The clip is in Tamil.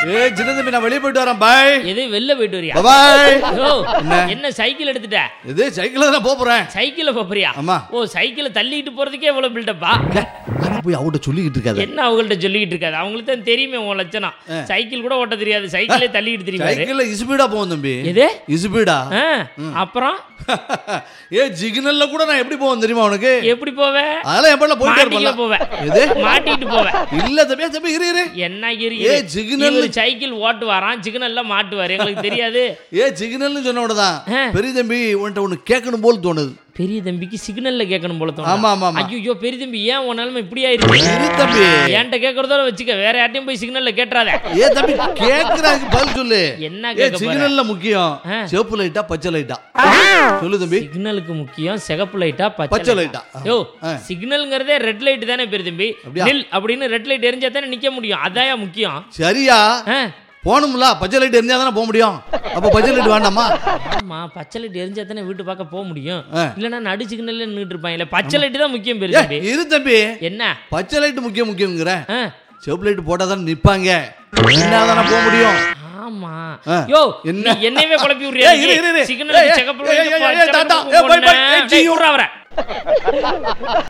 ஏ சின்ன தம்பி நான் வெளியே போயிட்டு வரேன் பாய் எது வெளில போயிட்டு வரியா பாய் யோ என்ன? என்ன சைக்கிள் எடுத்துட்ட இது சைக்கிள்ல தான் போப் போறேன் சைக்கிள்ல போறியா ஆமா. ஓ சைக்கிளை தள்ளிட்டு போறதுக்கே இவ்வளவு பில்டப்பா ஆனா போய் அவட்ட சொல்லிக்கிட்டு இருக்காத என்ன அவங்கள்ட்ட சொல்லிக்கிட்டு இருக்காது அவங்களுக்கு தான் தெரியுமே உன் லட்சணம் சைக்கிள் கூட ஓட்ட தெரியாது சைக்கிளே தள்ளிட்டு தெரியுமா சைக்கிள்ல இசுபீடா போவோம் தம்பி எது இசுபீடா ஆ, அப்புறம் ஏ ஜிக்னல்ல கூட நான் எப்படி போவேன் தெரியுமா உனக்கு எப்படி போவ அதெல்லாம் எப்படிலாம் போயிட்டே மாட்டிக்க இருப்பேன் போவ எது மாட்டிட்டு போவ இல்ல தம்பி தம்பி இரு இரு என்ன இரு ஏ, இரு. சிக்னல். இவரு சைக்கிள் ஓட்டு வரான் சிக்னல்ல மாட்டுவாரு எங்களுக்கு தெரியாது ஏ சிக்னல்னு சொன்ன உடனே ஆ. பெரிய தம்பி உன்கிட்ட ஒண்ணு கேட்கணும் போல் தோணுது பெரிய தம்பிக்கு சிக்னல்ல கேட்கணும் போல தோணும் ஆமா ஆமா ஆமா ஐயோ பெரிய தம்பி ஏன் உன் நிலைமை இப்படியா இருக்கு இரு தம்பி என்கிட்ட கேட்கறதோட வச்சுக்க வேற யார்ட்டையும் போய் சிக்னல்ல கேட்டுறாத ஏ தம்பி கேக்குறாங்க பதில் சொல்லு என்ன ஏ கேட்க போற சிக்னல்ல முக்கியம் ஆ. சிவப்பு லைட்டா பச்சை லைட்டா சொல்லு தம்பி சிக்னலுக்கு முக்கியம் சிகப்பு லைட்டா பச்சை பச்சை லைட்டா யோ ஆ. சிக்னல்ங்கிறதே ரெட் லைட் தானே பெரிய தம்பி அப்படியா? நில் அப்படின்னு ரெட் லைட் எரிஞ்சா தானே நிக்க முடியும் அதாயா முக்கியம் சரியா ஆ. போகணும்ல பச்சை லைட் இருந்தா தானே போக முடியும் அப்ப பச்சை லைட் வேண்டாமா ஆமா பச்சை லைட் எரிஞ்சா தானே வீட்டு பார்க்க போக முடியும் ஆ. இல்லைன்னா நடு சிக்னல்ல நின்றுட்டு இருப்பாங்க பச்சை லைட் தான் முக்கியம் பெரிய ஏ தம்பி இரு தம்பி என்ன பச்சை லைட் முக்கியம் முக்கியங்கிற ஆ. சிவப்பு லைட் போட்டா தானே நிப்பாங்க என்ன தானே போக முடியும் ஆமா ஆ. யோ என்ன? நீ என்னையவே குழப்பி விடுறியா ஏய், இரு, இரு, இரு. சிக்னல் ஏய், சிகப்பு ஏய், light, ஏய், ஏய், பச்சை டாடா. light ஏய், போய், போய், போடுறேன். ஏய், டேய், ஜீயோ. விட்றா அவரை.